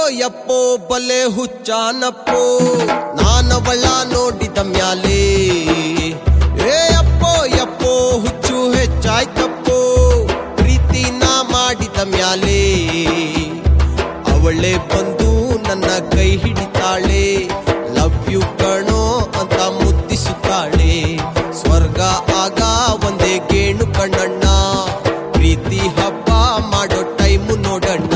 ಯಪ್ಪೋ ಬಲೆ ಹುಚ್ಚಾನಪ್ಪೋ ನಾನವಳ ನೋಡಿದ ಮ್ಯಾಲೆ ಏ ಅಪ್ಪೋ ಯಪ್ಪೋ ಹುಚ್ಚು ಹೆಚ್ಚಾಯ್ತಪ್ಪೋ ಪ್ರೀತಿನ ಮಾಡಿದ ಮ್ಯಾಲೆ ಅವಳೇ ಬಂದು ನನ್ನ ಕೈ ಹಿಡಿತಾಳೆ ಲವ್ ಯು ಕಣೋ ಅಂತ ಮುದ್ದಿಸುತ್ತಾಳೆ ಸ್ವರ್ಗ ಆಗ ಒಂದೇ ಗೇಣು ಕಣ್ಣಣ್ಣ ಪ್ರೀತಿ ಹಬ್ಬ ಮಾಡೋ ಟೈಮು ನೋಡಣ್ಣ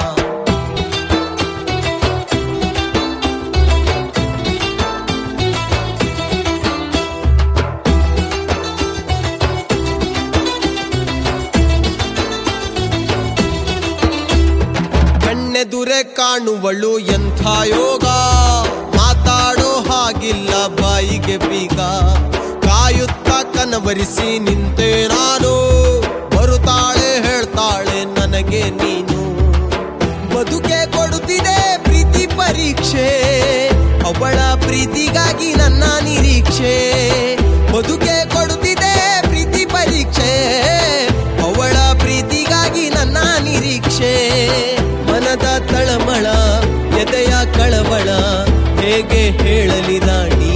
ಕಣ್ಣೆದುರೆ ಕಾಣುವಳು ಎಂಥ ಯೋಗ ಮಾತಾಡೋ ಹಾಗಿಲ್ಲ ಬಾಯಿಗೆ ಬೀಗ ಕಾಯುತ್ತ ಕನವರಿಸಿ ನಿಂತೆ ನಾನು ಬರುತ್ತಾಳೆ ಹೇಳ್ತಾಳೆ ನನಗೆ ನೀನು ಬದುಕೆ ಕೊಡುತ್ತಿದೆ ಪ್ರೀತಿ ಪರೀಕ್ಷೆ ಅವಳ ಪ್ರೀತಿಗಾಗಿ ನನ್ನ ನಿರೀಕ್ಷೆ ಬದುಕೆ ಕೊಡುತ್ತಿದೆ ಪ್ರೀತಿ ಪರೀಕ್ಷೆ ಅವಳ ಪ್ರೀತಿಗಾಗಿ ನನ್ನ ನಿರೀಕ್ಷೆ ಮನದ ತಳಮಳ ಎದೆಯ ಕಳವಳ ಹೇಗೆ ಹೇಳಲಿ ರಾಣಿ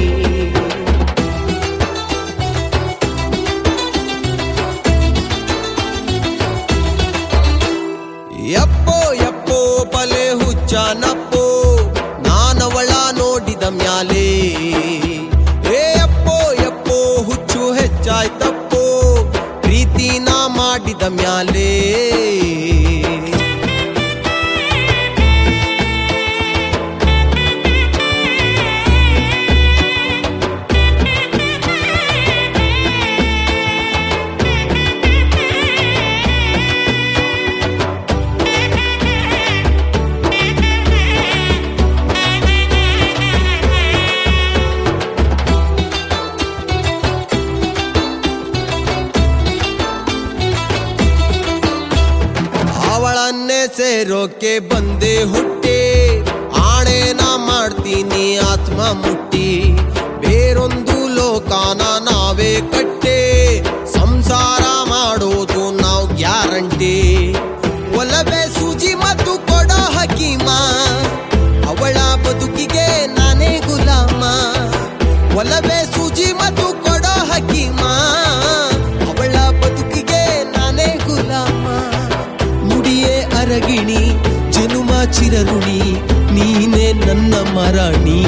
ಯಪ್ಪೋ ಯಪ್ಪೋ ಬಲೆ ಹುಚ್ಚಾನಪ್ಪೋ ನಾನವಳ ನೋಡಿದ ಮ್ಯಾಲೆ ಏ ಅಪ್ಪೋ ಯಪ್ಪೋ ಹುಚ್ಚು ಹೆಚ್ಚಾಯ್ತಪ್ಪೋ ಪ್ರೀತಿನ ಮಾಡಿದ ಮ್ಯಾಲೆ ಅವಳನ್ನೇ ಸೇರೋಕೆ ಬಂದೆ ಹುಟ್ಟಿ ಆಣೆನ ಮಾಡ್ತೀನಿ ಆತ್ಮ ಮುಟ್ಟಿ ಬೇರೊಂದು ಲೋಕಾನ ನಾವೇ ಕಟ್ಟೆ ಸಂಸಾರ ಮಾಡೋದು ನಾವು ಗ್ಯಾರಂಟಿ ಒಲವೇ ಸೂಜಿ ಮತ್ತು ಕೊಡೋ ಹಕೀಮ ಅವಳ ಬದುಕಿಗೆ ನಾನೇ ಗುಲಾಮ ಒಲವೇ ಸೂಜಿ ಮತ್ತು ಕೊಡೋ ಹಕೀಮ ಅವಳ ಬದುಕಿಗೆ ನಾನೇ ಗುಲಾಮ ನುಡಿಯೇ ಅರಗಿಣಿ ಜನುಮ ಚಿರರುಣಿ ನೀನೇ ನನ್ನ ಮರಾಣಿ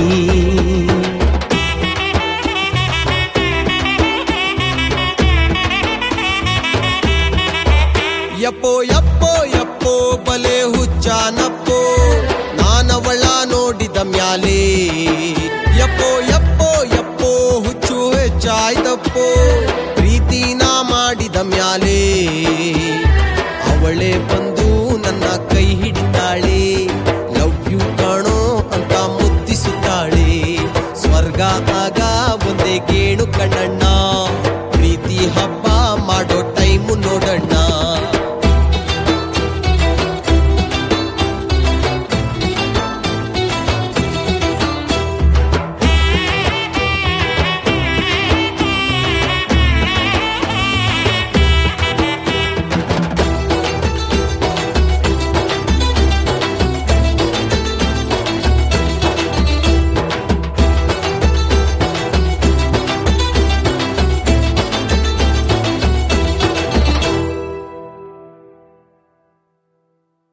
ಯಪ್ಪೋ ಯಪ್ಪೋ ಯಪ್ಪೋ ಬಲೆ ಹುಚ್ಚಾನಪ್ಪೋ ನಾನವಳ ನೋಡಿದ ಮ್ಯಾಲೆ ಯಪ್ಪೋ ಯಪ್ಪೋ ಯಪ್ಪೋ ಹುಚ್ಚು ಹೆಚ್ಚಾಯ್ತಪ್ಪೋ ಪ್ರೀತಿನ ಮಾಡಿದ ಮ್ಯಾಲೆ ಅವಳೇ ಬಂದು ನನ್ನ ಕೈ ಹಿಡಿತಾಳೆ ಲವ್ ಯು ಕಾಣೋ ಅಂತ ಮುದ್ದಿಸುತ್ತಾಳೆ ಸ್ವರ್ಗ ಆಗ ಒಂದೇ ಗೇಣು ಕಣ್ಣಣ್ಣ ಪ್ರೀತಿ ಹಬ್ಬ ಮಾಡೋ